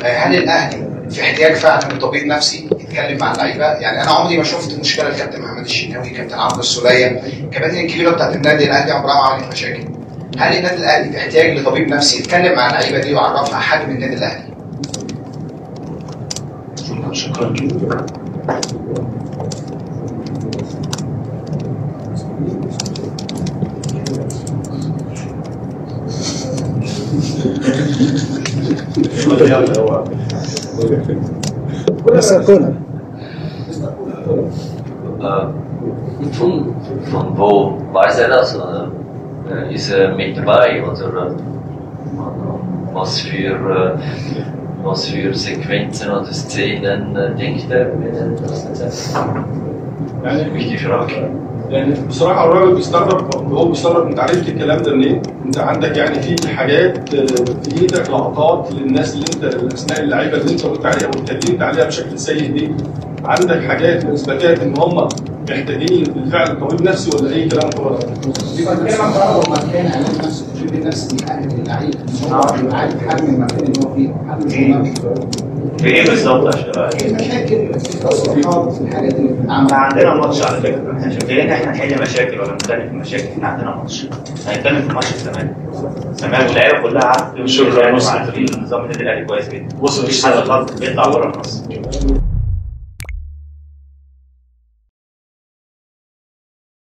هل الاهلي في احتياج فعلا لطبيب نفسي يتكلم مع اللعيبه يعني انا عمري ما شفت مشكله الكابتن محمد الشناوي كابتن عبد السوليه الكباتن الكبيره بتاعت النادي الاهلي عمرها ما عملت مشاكل هل النادي الاهلي في احتياج لطبيب نفسي يتكلم مع اللعيبه دي ويعرفها حجم النادي الاهلي شكرا Sakuna. Äh, von, von wo weiß er das? Oder äh, ist er mit dabei? Oder äh, was für, äh, was für Sequenzen oder Szenen äh, denkt er, wenn er das sagt? Das ist für mich die Frage. يعني بصراحه الراجل بيستغرب هو بيستغرب انت عرفت الكلام ده منين؟ انت عندك يعني في حاجات آه، في ايدك لقطات للناس اللي انت اثناء اللعيبه اللي انت قلت عليها واتكلمت عليها بشكل سيء دي عندك حاجات واثباتات ان هم محتاجين بالفعل طبيب نفسي ولا اي كلام هو يبقى بتكلم عن قرار المكان اعلان نفسه الطبيب النفسي بيأهل اللعيب ان هو يبقى عارف حجم المكان اللي هو فيه حجم الشغل في ايه بالظبط عشان ايه المشاكل في التصريحات في الحاجات اللي بتتعمل احنا عندنا ماتش على فكره احنا مش جايين احنا نحل مشاكل ولا نتكلم في مشاكل احنا عندنا ماتش هنتكلم في ماتش الزمالك الزمالك اللعيبه كلها عارفه شكراً. عارفين نظام النادي الاهلي كويس جدا وصل مفيش حد خالص بيطلع بره النص